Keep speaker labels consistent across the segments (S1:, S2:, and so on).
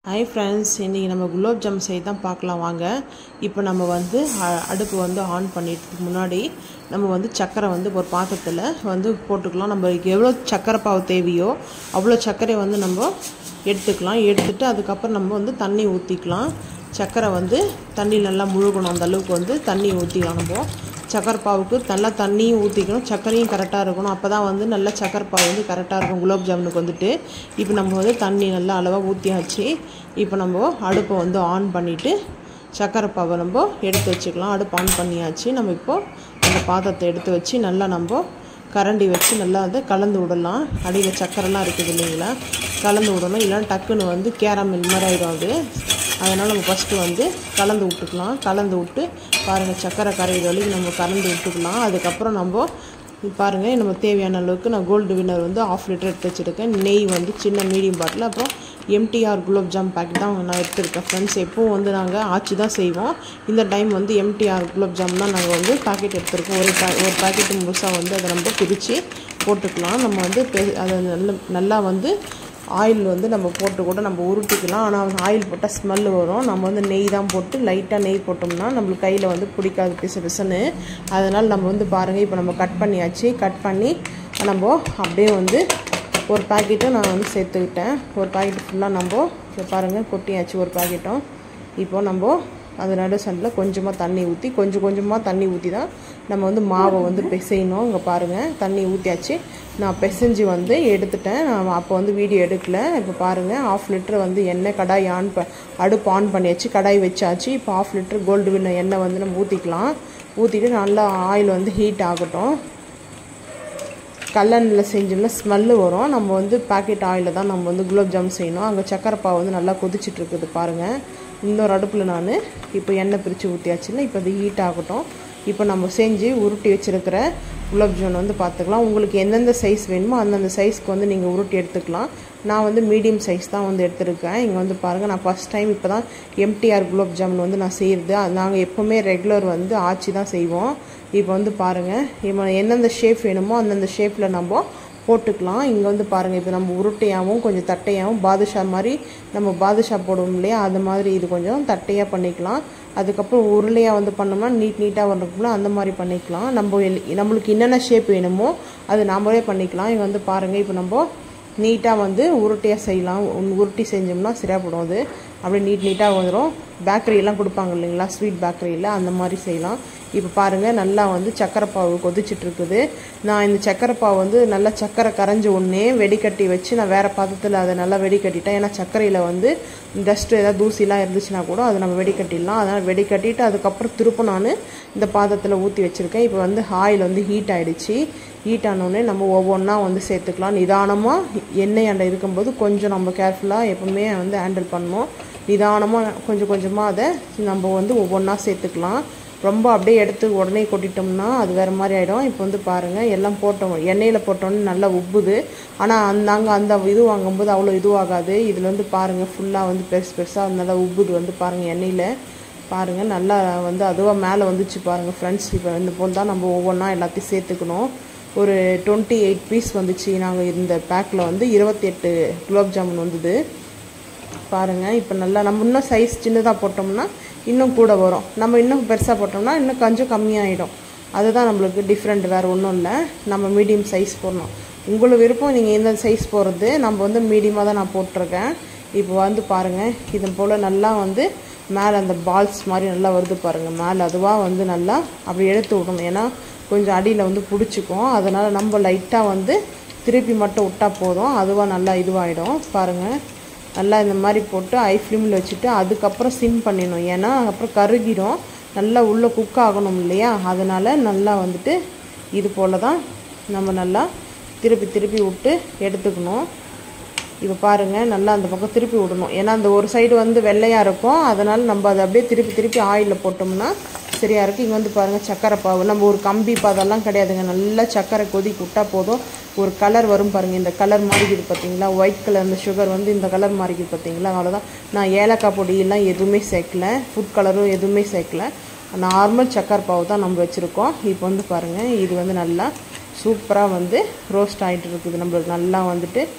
S1: hi friends இன்றைக்கி நம்ம gulab jam செய்ய தான் பார்க்கலாம் வாங்க இப்போ நம்ம வந்து அ- அடுப்பு வந்து ஆன் பண்ணிட்டதுக்கு முன்னாடி நம்ம வந்து சர்க்கரை வந்து ஒரு பாத்திரத்தில் வந்து போட்டுக்கலாம் நம்மளுக்கு எவ்வளோ சர்க்கரை பாவு தேவையோ அவ்வளோ சர்க்கரையை வந்து நம்ம எடுத்துக்கலாம் எடுத்துட்டு அதுக்கப்புறம் நம்ம வந்து தண்ணி ஊற்றிக்கலாம் சர்க்கரை வந்து தண்ணி நல்லா முழுகணும் அந்த அளவுக்கு வந்து தண்ணி ஊற்றிக்கலாம் நம்ம சக்கரை பாவுக்கு நல்லா தண்ணியும் ஊற்றிக்கணும் சர்க்கரையும் கரெக்டாக இருக்கணும் அப்போ தான் வந்து நல்லா சக்கரை பாவு வந்து கரெக்டாக இருக்கும் குலோப் ஜாமுனுக்கு வந்துட்டு இப்போ நம்ம வந்து தண்ணி நல்லா அளவாக ஊற்றியாச்சு இப்போ நம்ம அடுப்பை வந்து ஆன் பண்ணிவிட்டு சக்கரை பாவை நம்ம எடுத்து வச்சுக்கலாம் அடுப்பு ஆன் பண்ணியாச்சு நம்ம இப்போது அந்த பாத்திரத்தை எடுத்து வச்சு நல்லா நம்ம கரண்டி வச்சு நல்லா அதை கலந்து விடலாம் அடியில் சக்கரைலாம் இருக்குது இல்லைங்களா கலந்து விடணும் இல்லைன்னா டக்குன்னு வந்து கேரமல் மாதிரி ஆயிடும் அது அதனால் நம்ம ஃபஸ்ட்டு வந்து கலந்து விட்டுக்கலாம் கலந்து விட்டு பாருங்கள் சக்கரை கரையிற வரைக்கும் நம்ம கலந்து விட்டுக்கலாம் அதுக்கப்புறம் நம்ம இது பாருங்கள் நம்ம தேவையான அளவுக்கு நான் கோல்டு வின்னர் வந்து ஆஃப் லிட்டர் எடுத்து வச்சுருக்கேன் நெய் வந்து சின்ன மீடியம் பாட்டில் அப்புறம் எம்டிஆர் குலோப் ஜாம் பேக்கெட் தான் நான் எடுத்துருக்கேன் ஃப்ரெண்ட்ஸ் எப்பவும் வந்து நாங்கள் ஆச்சி தான் செய்வோம் இந்த டைம் வந்து எம்டிஆர் குலோப் ஜாம் தான் நாங்கள் வந்து பாக்கெட் எடுத்திருக்கோம் ஒரு பா ஒரு பாக்கெட் முழுசாக வந்து அதை நம்ம பிரித்து போட்டுக்கலாம் நம்ம வந்து பெ- அதை நல்ல நல்லா வந்து ஆயில் வந்து நம்ம போட்டு கூட நம்ம உருட்டிக்கலாம் ஆனால் ஆயில் போட்டால் ஸ்மெல் வரும் நம்ம வந்து நெய் தான் போட்டு லைட்டாக நெய் போட்டோம்னா நம்மளுக்கு கையில் வந்து பிடிக்காது பிசு பிசுன்னு அதனால் நம்ம வந்து பாருங்கள் இப்போ நம்ம கட் பண்ணியாச்சு கட் பண்ணி நம்ம அப்படியே வந்து ஒரு பாக்கெட்டும் நான் வந்து சேர்த்துக்கிட்டேன் ஒரு பாக்கெட் ஃபுல்லாக நம்ம இப்போ பாருங்கள் கொட்டியாச்சு ஒரு பாக்கெட்டும் இப்போ நம்ம அது நடு சண்டில் கொஞ்சமாக தண்ணி ஊற்றி கொஞ்சம் கொஞ்சமாக தண்ணி ஊற்றி தான் நம்ம வந்து மாவை வந்து பிசையணும் இங்கே பாருங்கள் தண்ணி ஊற்றியாச்சு நான் பிசைஞ்சு வந்து எடுத்துட்டேன் நான் அப்போ வந்து வீடியோ எடுக்கல இப்போ பாருங்கள் ஆஃப் லிட்டர் வந்து எண்ணெய் கடாய் ஆன் ப அடுப்பு ஆன் பண்ணியாச்சு கடாய் வச்சாச்சு இப்போ ஆஃப் லிட்டர் கோல்டு வின்ன எண்ணெய் வந்து நம்ம ஊற்றிக்கலாம் ஊற்றிட்டு நல்லா ஆயில் வந்து ஹீட் ஆகட்டும் கல்லெண்ணில் செஞ்சோம்னா ஸ்மெல்லு வரும் நம்ம வந்து பாக்கெட் ஆயிலில் தான் நம்ம வந்து குலோப் ஜாம் செய்யணும் அங்கே சக்கரை பாவு வந்து நல்லா கொதிச்சிட்டு இருக்குது பாருங்கள் இன்னொரு அடுப்பில் நான் இப்போ எண்ணெய் பிரித்து ஊற்றியாச்சுன்னா இப்போ அது ஹீட் ஆகட்டும் இப்போ நம்ம செஞ்சு உருட்டி வச்சுருக்கிற குலோப் ஜாமுன் வந்து பார்த்துக்கலாம் உங்களுக்கு எந்தெந்த சைஸ் வேணுமோ அந்தந்த சைஸ்க்கு வந்து நீங்கள் உருட்டி எடுத்துக்கலாம் நான் வந்து மீடியம் சைஸ் தான் வந்து எடுத்திருக்கேன் இங்கே வந்து பாருங்கள் நான் ஃபஸ்ட் டைம் இப்போ தான் எம்டிஆர் குலோப் ஜாமுன் வந்து நான் செய்கிறது நாங்கள் எப்போவுமே ரெகுலர் வந்து ஆச்சி தான் செய்வோம் இப்போ வந்து பாருங்கள் இப்போ எந்தெந்த ஷேப் வேணுமோ அந்தந்த ஷேப்பில் நம்ம போட்டுக்கலாம் இங்கே வந்து பாருங்கள் இப்போ நம்ம உருட்டையாகவும் கொஞ்சம் தட்டையாகவும் பாதுஷா மாதிரி நம்ம பாதுஷா போடுவோம் இல்லையா அது மாதிரி இது கொஞ்சம் தட்டையாக பண்ணிக்கலாம் அதுக்கப்புறம் உருளையாக வந்து பண்ணோம்னா நீட் நீட்டாக வந்துருக்கும்ல அந்த மாதிரி பண்ணிக்கலாம் நம்ம எல்- நம்மளுக்கு என்னென்ன ஷேப் வேணுமோ அது நாமளே பண்ணிக்கலாம் இங்கே வந்து பாருங்கள் இப்போ நம்ம நீட்டாக வந்து உருட்டையாக செய்யலாம் உன் உருட்டி செஞ்சோம்னா சரியாக போடும் அது அப்படியே நீட் நீட்டாக வந்துடும் பேக்கரியெல்லாம் கொடுப்பாங்க இல்லைங்களா ஸ்வீட் பேக்கரியில் அந்த மாதிரி செய்யலாம் இப்போ பாருங்கள் நல்லா வந்து சக்கரை பாவு கொதிச்சிட்டு இருக்குது நான் இந்த சக்கரை பாவு வந்து நல்லா சக்கரை கரைஞ்ச உடனே வெடிக்கட்டி வச்சு நான் வேறு பாத்திரத்தில் அதை நல்லா வெடிக்கட்டிட்டேன் ஏன்னா சர்க்கரையில் வந்து டஸ்ட்டு ஏதாவது தூசிலாம் இருந்துச்சுன்னா கூட அதை நம்ம வெடிக்கட்டிடலாம் அதனால் வெடிக்கட்டிட்டு அதுக்கப்புறம் திரும்ப நான் இந்த பாத்திரத்தில் ஊற்றி வச்சுருக்கேன் இப்போ வந்து ஆயில் வந்து ஹீட் ஆயிடுச்சு ஹீட் ஆனோடனே நம்ம ஒவ்வொன்றா வந்து சேர்த்துக்கலாம் நிதானமாக எண்ணெய் அண்டை இருக்கும்போது கொஞ்சம் நம்ம கேர்ஃபுல்லாக எப்பவுமே வந்து ஹேண்டில் பண்ணணும் நிதானமாக கொஞ்சம் கொஞ்சமாக அதை நம்ம வந்து ஒவ்வொன்றா சேர்த்துக்கலாம் ரொம்ப அப்படியே எடுத்து உடனே கொட்டிட்டோம்னா அது வேறு மாதிரி ஆகிடும் இப்போ வந்து பாருங்கள் எல்லாம் போட்டோம் எண்ணெயில் போட்டோன்னே நல்லா உப்புது ஆனால் அந்த நாங்கள் அந்த இது வாங்கும்போது அவ்வளோ இதுவாகாது இதில் வந்து பாருங்கள் ஃபுல்லாக வந்து பெருசு பெருசாக நல்லா உப்புது வந்து பாருங்கள் எண்ணெயில் பாருங்கள் நல்லா வந்து அதுவாக மேலே வந்துச்சு பாருங்கள் ஃப்ரெண்ட்ஸ் இப்போ இந்த போல் தான் நம்ம ஒவ்வொன்றா எல்லாத்தையும் சேர்த்துக்கணும் ஒரு டுவெண்ட்டி எயிட் பீஸ் வந்துச்சு நாங்கள் இந்த பேக்கில் வந்து இருபத்தெட்டு குலோப் ஜாமுன் வந்தது பாருங்கள் இப்போ நல்லா நம்ம இன்னும் சைஸ் சின்னதாக போட்டோம்னா இன்னும் கூட வரும் நம்ம இன்னும் பெருசாக போட்டோம்னா இன்னும் கொஞ்சம் கம்மியாயிடும் அதுதான் நம்மளுக்கு டிஃப்ரெண்ட் வேறு ஒன்றும் இல்லை நம்ம மீடியம் சைஸ் போடணும் உங்களுக்கு விருப்பம் நீங்கள் எந்த சைஸ் போடுறது நம்ம வந்து மீடியமாக தான் நான் போட்டிருக்கேன் இப்போ வந்து பாருங்கள் இது போல் நல்லா வந்து மேலே அந்த பால்ஸ் மாதிரி நல்லா வருது பாருங்கள் மேலே அதுவாக வந்து நல்லா அப்படி எடுத்து விடணும் ஏன்னா கொஞ்சம் அடியில் வந்து பிடிச்சிக்கும் அதனால் நம்ம லைட்டாக வந்து திருப்பி மட்டும் விட்டால் போதும் அதுவாக நல்லா இதுவாகிடும் பாருங்கள் நல்லா இந்த மாதிரி போட்டு ஐ ஃப்ளேமில் வச்சுட்டு அதுக்கப்புறம் சிம் பண்ணிடணும் ஏன்னா அப்புறம் கருகிடும் நல்லா உள்ளே குக் ஆகணும் இல்லையா அதனால் நல்லா வந்துட்டு இது போல் தான் நம்ம நல்லா திருப்பி திருப்பி விட்டு எடுத்துக்கணும் இப்போ பாருங்கள் நல்லா அந்த பக்கம் திருப்பி விடணும் ஏன்னா அந்த ஒரு சைடு வந்து வெள்ளையாக இருக்கும் அதனால் நம்ம அதை அப்படியே திருப்பி திருப்பி ஆயிலில் போட்டோம்னா சரியாக இருக்குது இங்கே வந்து பாருங்கள் சக்கரை பாவு நம்ம ஒரு கம்பி பாதெல்லாம் கிடையாதுங்க நல்லா சக்கரை கொதிக்க விட்டால் போதும் ஒரு கலர் வரும் பாருங்கள் இந்த கலர் மாறிக்குது பார்த்தீங்களா ஒயிட் கலர் இந்த சுகர் வந்து இந்த கலர் மாறிக்குது பார்த்தீங்களா அவ்வளோதான் நான் ஏலக்காய் பொடியெல்லாம் எதுவுமே சேர்க்கல ஃபுட் கலரும் எதுவுமே சேர்க்கல நார்மல் சக்கரை பாவு தான் நம்ம வச்சுருக்கோம் இப்போ வந்து பாருங்கள் இது வந்து நல்லா சூப்பராக வந்து ரோஸ்ட் ஆகிட்டு இருக்குது நம்மளுக்கு நல்லா வந்துட்டு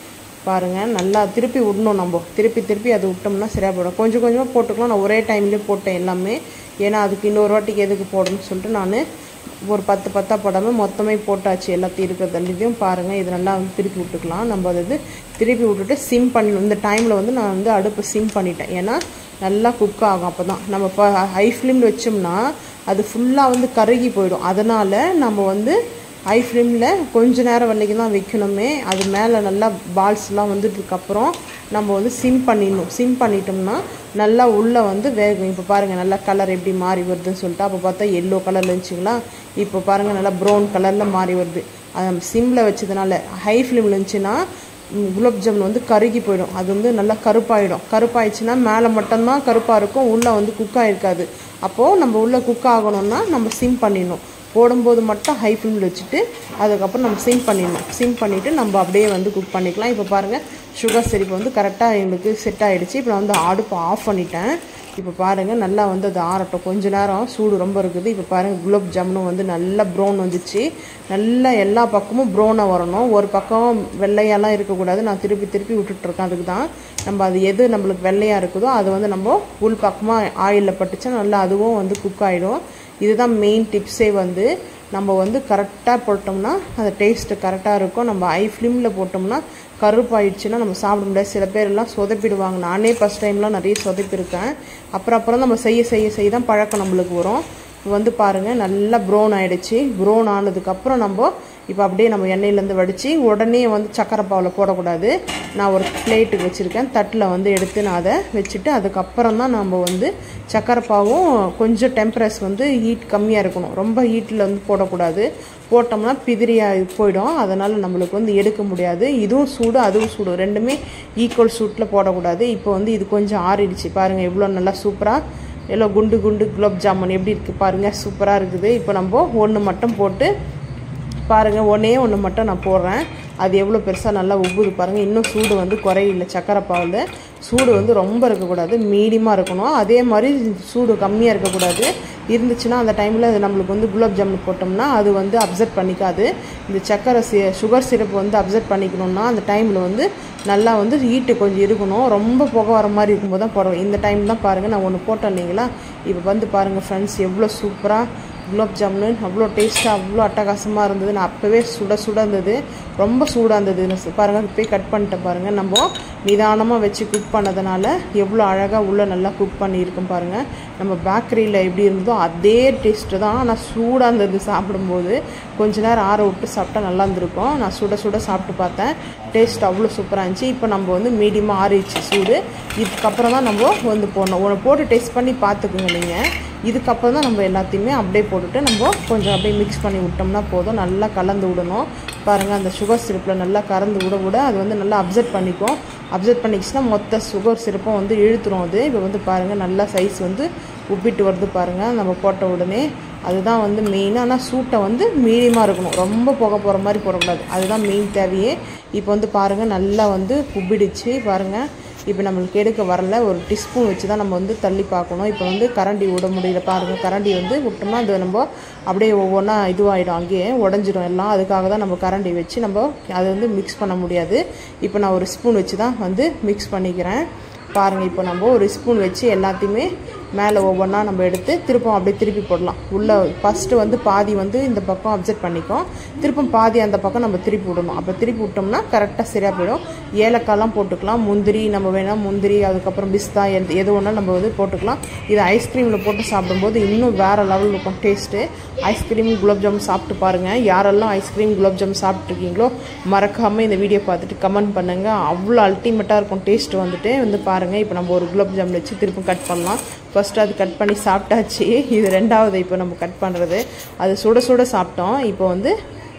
S1: பாருங்கள் நல்லா திருப்பி விடணும் நம்ம திருப்பி திருப்பி அது விட்டோம்னா சரியாக போயிடும் கொஞ்சம் கொஞ்சமாக போட்டுக்கலாம் நான் ஒரே டைம்லேயே போட்டேன் எல்லாமே ஏன்னா அதுக்கு இன்னொரு வாட்டிக்கு எதுக்கு போடணும்னு சொல்லிட்டு நான் ஒரு பத்து பத்தா போடாமல் மொத்தமே போட்டாச்சு எல்லாத்தையும் இருக்கிறதுலையும் பாருங்கள் இது நல்லா வந்து திருப்பி விட்டுக்கலாம் நம்ம அது திருப்பி விட்டுட்டு சிம் பண்ணணும் இந்த டைமில் வந்து நான் வந்து அடுப்பு சிம் பண்ணிட்டேன் ஏன்னா நல்லா குக் ஆகும் அப்போ தான் நம்ம இப்போ ஹை ஃப்ளேமில் வச்சோம்னா அது ஃபுல்லாக வந்து கருகி போயிடும் அதனால் நம்ம வந்து ஹை ஃப்ளேமில் கொஞ்ச நேரம் வரைக்கும் தான் வைக்கணுமே அது மேலே நல்லா பால்ஸ்லாம் வந்துட்டதுக்கப்புறம் நம்ம வந்து சிம் பண்ணிடணும் சிம் பண்ணிட்டோம்னா நல்லா உள்ளே வந்து வேகும் இப்போ பாருங்கள் நல்லா கலர் எப்படி மாறி வருதுன்னு சொல்லிட்டு அப்போ பார்த்தா எல்லோ கலரில் இருந்துச்சுங்களா இப்போ பாருங்கள் நல்லா ப்ரௌன் கலரில் மாறி வருது அது நம்ம சிம்மில் வச்சதுனால ஹை ஃப்ளேமில் இருந்துச்சுன்னா குலாப் ஜாமுன் வந்து கருகி போயிடும் அது வந்து நல்லா கருப்பாயிடும் கருப்பாயிடுச்சுன்னா மேலே மட்டும்தான் கருப்பாக இருக்கும் உள்ளே வந்து குக் ஆகிருக்காது அப்போது நம்ம உள்ளே குக் ஆகணும்னா நம்ம சிம் பண்ணிடணும் போடும்போது மட்டும் ஹை ஃப்ளேமில் வச்சுட்டு அதுக்கப்புறம் நம்ம சிம் பண்ணிடணும் சிம் பண்ணிவிட்டு நம்ம அப்படியே வந்து குக் பண்ணிக்கலாம் இப்போ பாருங்கள் சுகர் சிரிப்பு வந்து கரெக்டாக எங்களுக்கு செட் ஆகிடுச்சு இப்போ நான் வந்து அடுப்பு ஆஃப் பண்ணிட்டேன் இப்போ பாருங்கள் நல்லா வந்து அது ஆறட்டும் கொஞ்ச நேரம் சூடு ரொம்ப இருக்குது இப்போ பாருங்கள் குலாப் ஜாமுனும் வந்து நல்லா ப்ரௌன் வந்துச்சு நல்லா எல்லா பக்கமும் ப்ரௌனாக வரணும் ஒரு பக்கம் வெள்ளையாலாம் இருக்கக்கூடாது நான் திருப்பி திருப்பி விட்டுட்ருக்கேன் அதுக்கு தான் நம்ம அது எது நம்மளுக்கு வெள்ளையாக இருக்குதோ அது வந்து நம்ம உள் பக்கமாக ஆயிலில் பட்டுச்சா நல்லா அதுவும் வந்து குக் ஆகிடும் இதுதான் மெயின் டிப்ஸே வந்து நம்ம வந்து கரெக்டாக போட்டோம்னா அந்த டேஸ்ட்டு கரெக்டாக இருக்கும் நம்ம ஐ ஃப்ளேமில் போட்டோம்னா கருப்பாயிடுச்சுன்னா நம்ம சாப்பிட முடியாது சில பேர் எல்லாம் சொதப்பிடுவாங்க நானே ஃபஸ்ட் டைம்லாம் நிறைய சொதப்பிருக்கேன் அப்புறம் அப்புறம் நம்ம செய்ய செய்ய செய்ய தான் பழக்கம் நம்மளுக்கு வரும் வந்து பாருங்கள் நல்லா ப்ரௌன் ஆகிடுச்சு ப்ரௌன் ஆனதுக்கப்புறம் நம்ம இப்போ அப்படியே நம்ம எண்ணெயிலேருந்து வடித்து உடனே வந்து சக்கரை பாவில் போடக்கூடாது நான் ஒரு பிளேட்டுக்கு வச்சுருக்கேன் தட்டில் வந்து எடுத்து நான் அதை வச்சுட்டு அதுக்கப்புறம் தான் நம்ம வந்து சக்கரை பாவும் கொஞ்சம் டெம்பரேச்சர் வந்து ஹீட் கம்மியாக இருக்கணும் ரொம்ப ஹீட்டில் வந்து போடக்கூடாது போட்டோம்னா பிதிரியாக போயிடும் அதனால் நம்மளுக்கு வந்து எடுக்க முடியாது இதுவும் சூடு அதுவும் சூடு ரெண்டுமே ஈக்குவல் சூட்டில் போடக்கூடாது இப்போ வந்து இது கொஞ்சம் ஆறிடுச்சு பாருங்கள் எவ்வளோ நல்லா சூப்பராக எவ்வளோ குண்டு குண்டு குலோப் ஜாமுன் எப்படி இருக்குது பாருங்கள் சூப்பராக இருக்குது இப்போ நம்ம ஒன்று மட்டும் போட்டு பாருங்கள் ஒன்றே ஒன்று மட்டும் நான் போடுறேன் அது எவ்வளோ பெருசாக நல்லா உப்புது பாருங்கள் இன்னும் சூடு வந்து குறையில சக்கரை பாவில் சூடு வந்து ரொம்ப இருக்கக்கூடாது மீடியமாக இருக்கணும் அதே மாதிரி சூடு கம்மியாக இருக்கக்கூடாது இருந்துச்சுன்னா அந்த டைமில் அது நம்மளுக்கு வந்து குலாப் ஜாமுன் போட்டோம்னா அது வந்து அப்சர்வ் பண்ணிக்காது இந்த சக்கரை சி சுகர் சிரப் வந்து அப்சர்வ் பண்ணிக்கணும்னா அந்த டைமில் வந்து நல்லா வந்து ஹீட்டு கொஞ்சம் இருக்கணும் ரொம்ப புகை வர மாதிரி இருக்கும்போது தான் போடுவோம் இந்த டைம் தான் பாருங்கள் நான் ஒன்று போட்டேன் இல்லைங்களா இப்போ வந்து பாருங்கள் ஃப்ரெண்ட்ஸ் எவ்வளோ சூப்பராக குலாப் ஜாமுன் அவ்வளோ டேஸ்ட்டாக அவ்வளோ அட்டகாசமாக இருந்தது நான் அப்போவே சுட சுட இருந்தது ரொம்ப சூடாக இருந்தது பாருங்கள் போய் கட் பண்ணிட்டேன் பாருங்கள் நம்ம நிதானமாக வச்சு குக் பண்ணதுனால எவ்வளோ அழகாக உள்ளே நல்லா குக் பண்ணியிருக்கும் பாருங்கள் நம்ம பேக்கரியில் எப்படி இருந்ததோ அதே டேஸ்ட்டு தான் ஆனால் சூடாக இருந்தது சாப்பிடும்போது கொஞ்ச நேரம் ஆற விட்டு சாப்பிட்டா நல்லா இருந்திருக்கும் நான் சுட சுட சாப்பிட்டு பார்த்தேன் டேஸ்ட் அவ்வளோ சூப்பராக இருந்துச்சு இப்போ நம்ம வந்து மீடியமாக ஆறிடுச்சு சூடு இதுக்கப்புறம் தான் நம்ம வந்து போடணும் ஒன்று போட்டு டேஸ்ட் பண்ணி பார்த்துக்குங்க நீங்கள் இதுக்கப்புறம் தான் நம்ம எல்லாத்தையுமே அப்படியே போட்டுட்டு நம்ம கொஞ்சம் அப்படியே மிக்ஸ் பண்ணி விட்டோம்னா போதும் நல்லா கலந்து விடணும் பாருங்கள் அந்த சுகர் சிரப்பில் நல்லா கலந்து விட விட அது வந்து நல்லா அப்சர்வ் பண்ணிக்கும் அப்சர்வ் பண்ணிக்கிச்சுன்னா மொத்த சுகர் சிரப்பும் வந்து இழுத்துரும் அது இப்போ வந்து பாருங்கள் நல்லா சைஸ் வந்து உப்பிட்டு வருது பாருங்கள் நம்ம போட்ட உடனே அதுதான் வந்து மெயினாக ஆனால் சூட்டை வந்து மீடியமாக இருக்கணும் ரொம்ப புகை போகிற மாதிரி போடக்கூடாது அதுதான் மெயின் தேவையே இப்போ வந்து பாருங்கள் நல்லா வந்து உப்பிடுச்சு பாருங்கள் இப்போ நம்மளுக்கு எடுக்க வரல ஒரு டீஸ்பூன் வச்சு தான் நம்ம வந்து தள்ளி பார்க்கணும் இப்போ வந்து கரண்டி விட முடியல பாருங்கள் கரண்டி வந்து விட்டோம்னா அது நம்ம அப்படியே ஒவ்வொன்றா இதுவாகிடும் அங்கேயே உடஞ்சிடும் எல்லாம் அதுக்காக தான் நம்ம கரண்டி வச்சு நம்ம அதை வந்து மிக்ஸ் பண்ண முடியாது இப்போ நான் ஒரு ஸ்பூன் வச்சு தான் வந்து மிக்ஸ் பண்ணிக்கிறேன் பாருங்கள் இப்போ நம்ம ஒரு ஸ்பூன் வச்சு எல்லாத்தையுமே மேலே ஒவ்வொன்றா நம்ம எடுத்து திருப்பம் அப்படியே திருப்பி போடலாம் உள்ளே ஃபஸ்ட்டு வந்து பாதி வந்து இந்த பக்கம் அப்சர்வ் பண்ணிக்கும் திருப்பம் பாதி அந்த பக்கம் நம்ம திருப்பி விடணும் அப்போ திருப்பி விட்டோம்னா கரெக்டாக சரியாக போயிடும் ஏலக்காய்லாம் போட்டுக்கலாம் முந்திரி நம்ம வேணால் முந்திரி அதுக்கப்புறம் பிஸ்தா எது எது வேணாலும் நம்ம வந்து போட்டுக்கலாம் இது ஐஸ்கிரீமில் போட்டு சாப்பிடும்போது இன்னும் வேறு லெவல் இருக்கும் டேஸ்ட்டு ஐஸ்கிரீம் குலாப் ஜாமுன் சாப்பிட்டு பாருங்கள் யாரெல்லாம் ஐஸ்கிரீம் குலாப் ஜாமுன் சாப்பிட்ருக்கீங்களோ மறக்காமல் இந்த வீடியோ பார்த்துட்டு கமெண்ட் பண்ணுங்கள் அவ்வளோ அல்டிமேட்டாக இருக்கும் டேஸ்ட் வந்துட்டு வந்து பாருங்கள் இப்போ நம்ம ஒரு குலாப் ஜாமுன் வச்சு திருப்பி கட் பண்ணலாம் ஃபஸ்ட்டு அது கட் பண்ணி சாப்பிட்டாச்சு இது ரெண்டாவது இப்போ நம்ம கட் பண்ணுறது அது சுட சுட சாப்பிட்டோம் இப்போ வந்து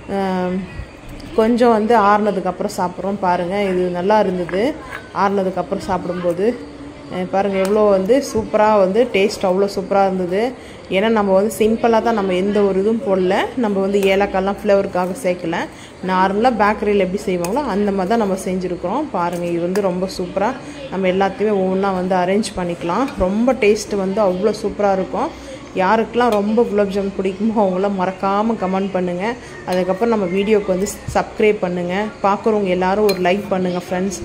S1: கொஞ்சம் வந்து ஆறுனதுக்கப்புறம் சாப்பிட்றோம் பாருங்கள் இது நல்லா இருந்தது ஆறுனதுக்கப்புறம் சாப்பிடும்போது பாருங்கள் எவ்வளோ வந்து சூப்பராக வந்து டேஸ்ட் அவ்வளோ சூப்பராக இருந்தது ஏன்னா நம்ம வந்து சிம்பிளாக தான் நம்ம எந்த ஒரு இதுவும் போடல நம்ம வந்து ஏலக்காய்லாம் ஃப்ளவருக்காக சேர்க்கல நார்மலாக பேக்கரியில் எப்படி செய்வாங்களோ அந்த மாதிரி தான் நம்ம செஞ்சுருக்குறோம் பாருங்கள் இது வந்து ரொம்ப சூப்பராக நம்ம எல்லாத்தையுமே ஒவ்வொன்றா வந்து அரேஞ்ச் பண்ணிக்கலாம் ரொம்ப டேஸ்ட்டு வந்து அவ்வளோ சூப்பராக இருக்கும் யாருக்கெல்லாம் ரொம்ப குலாப் ஜாமுன் பிடிக்குமோ அவங்களாம் மறக்காமல் கமெண்ட் பண்ணுங்கள் அதுக்கப்புறம் நம்ம வீடியோக்கு வந்து சப்ஸ்கிரைப் பண்ணுங்கள் பார்க்குறவங்க எல்லாரும் ஒரு லைக் பண்ணுங்கள் ஃப்ரெண்ட்ஸ்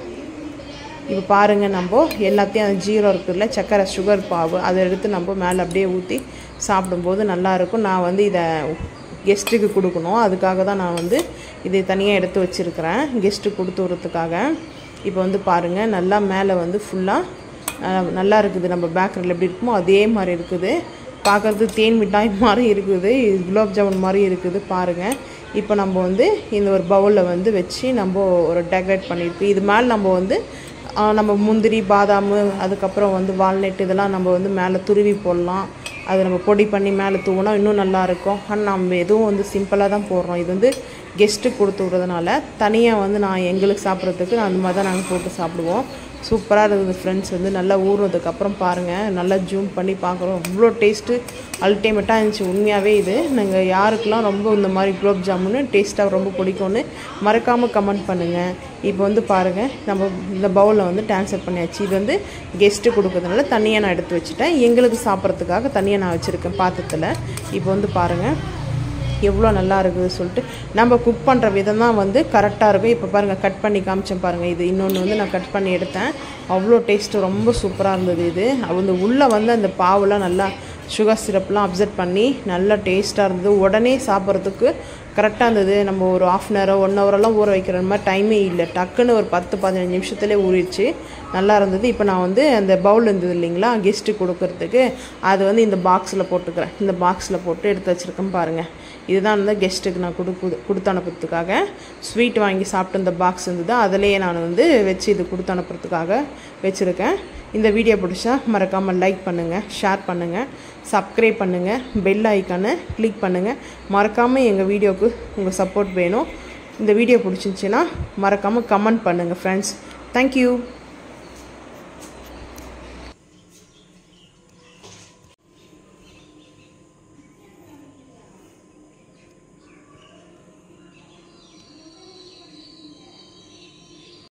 S1: இப்போ பாருங்கள் நம்ம எல்லாத்தையும் அந்த ஜீரோ இருக்குதுல்ல சக்கரை சுகர் பாவு அதை எடுத்து நம்ம மேலே அப்படியே ஊற்றி சாப்பிடும்போது நல்லாயிருக்கும் நான் வந்து இதை கெஸ்ட்டுக்கு கொடுக்கணும் அதுக்காக தான் நான் வந்து இதை தனியாக எடுத்து வச்சுருக்கிறேன் கெஸ்ட்டுக்கு கொடுத்து விட்றதுக்காக இப்போ வந்து பாருங்கள் நல்லா மேலே வந்து ஃபுல்லாக நல்லா இருக்குது நம்ம பேக்கரியில் எப்படி இருக்குமோ அதே மாதிரி இருக்குது பார்க்குறது தேன் மிட்டாய் மாதிரி இருக்குது இது குலாப் ஜாமுன் மாதிரி இருக்குது பாருங்கள் இப்போ நம்ம வந்து இந்த ஒரு பவுலில் வந்து வச்சு நம்ம ஒரு டெக்கரேட் பண்ணியிருக்கோம் இது மேலே நம்ம வந்து நம்ம முந்திரி பாதாம் அதுக்கப்புறம் வந்து வால்நட் இதெல்லாம் நம்ம வந்து மேலே துருவி போடலாம் அதை நம்ம பொடி பண்ணி மேலே தூவினா இன்னும் நல்லாயிருக்கும் ஆனால் நம்ம எதுவும் வந்து சிம்பிளாக தான் போடுறோம் இது வந்து கெஸ்ட்டுக்கு கொடுத்து விட்றதுனால தனியாக வந்து நான் எங்களுக்கு சாப்பிட்றதுக்கு அந்த மாதிரி தான் நாங்கள் போட்டு சாப்பிடுவோம் சூப்பராக இருக்குது ஃப்ரெண்ட்ஸ் வந்து நல்லா ஊறுனதுக்கப்புறம் பாருங்கள் நல்லா ஜூம் பண்ணி பார்க்குறோம் அவ்வளோ டேஸ்ட்டு அல்டிமேட்டாக இருந்துச்சு உண்மையாகவே இது நாங்கள் யாருக்கெல்லாம் ரொம்ப இந்த மாதிரி குலோப் ஜாமுன்னு டேஸ்ட்டாக ரொம்ப பிடிக்கும்னு மறக்காமல் கமெண்ட் பண்ணுங்கள் இப்போ வந்து பாருங்கள் நம்ம இந்த பவுலில் வந்து ட்ரான்ஸ்ஃபர் பண்ணியாச்சு இது வந்து கெஸ்ட்டு கொடுக்கறதுனால தனியாக நான் எடுத்து வச்சுட்டேன் எங்களுக்கு சாப்பிட்றதுக்காக தனியாக நான் வச்சுருக்கேன் பாத்திரத்தில் இப்போ வந்து பாருங்கள் எவ்வளோ நல்லா இருக்குது சொல்லிட்டு நம்ம குக் பண்ணுற விதம் தான் வந்து கரெக்டாக இருக்கும் இப்போ பாருங்கள் கட் பண்ணி காமிச்சேன் பாருங்கள் இது இன்னொன்று வந்து நான் கட் பண்ணி எடுத்தேன் அவ்வளோ டேஸ்ட்டு ரொம்ப சூப்பராக இருந்தது இது அந்த உள்ளே வந்து அந்த பாவெலாம் நல்லா சுகர் சிரப்லாம் அப்சர்வ் பண்ணி நல்லா டேஸ்ட்டாக இருந்தது உடனே சாப்பிட்றதுக்கு கரெக்டாக இருந்தது நம்ம ஒரு ஆஃப் அன் ஹவரோ ஒன் ஹவரெல்லாம் ஊற வைக்கிற மாதிரி டைமே இல்லை டக்குன்னு ஒரு பத்து பதினஞ்சு நிமிஷத்துலேயே ஊறிடுச்சு நல்லா இருந்தது இப்போ நான் வந்து அந்த பவுல் இருந்தது இல்லைங்களா கெஸ்ட்டு கொடுக்கறதுக்கு அது வந்து இந்த பாக்ஸில் போட்டுக்கிறேன் இந்த பாக்ஸில் போட்டு எடுத்து வச்சுருக்கேன் பாருங்கள் இதுதான் வந்து கெஸ்ட்டுக்கு நான் கொடுக்கு கொடுத்து அனுப்புறதுக்காக ஸ்வீட் வாங்கி சாப்பிட்டு இந்த பாக்ஸ் இருந்தது அதிலேயே நான் வந்து வச்சு இது கொடுத்து அனுப்புறதுக்காக வச்சுருக்கேன் இந்த வீடியோ பிடிச்சா மறக்காமல் லைக் பண்ணுங்கள் ஷேர் பண்ணுங்கள் சப்ஸ்கிரைப் பண்ணுங்கள் பெல் ஐக்கானை கிளிக் பண்ணுங்கள் மறக்காமல் எங்கள் வீடியோவுக்கு உங்கள் சப்போர்ட் வேணும் இந்த வீடியோ பிடிச்சிருந்துச்சின்னா மறக்காமல் கமெண்ட் பண்ணுங்கள் ஃப்ரெண்ட்ஸ் தேங்க்யூ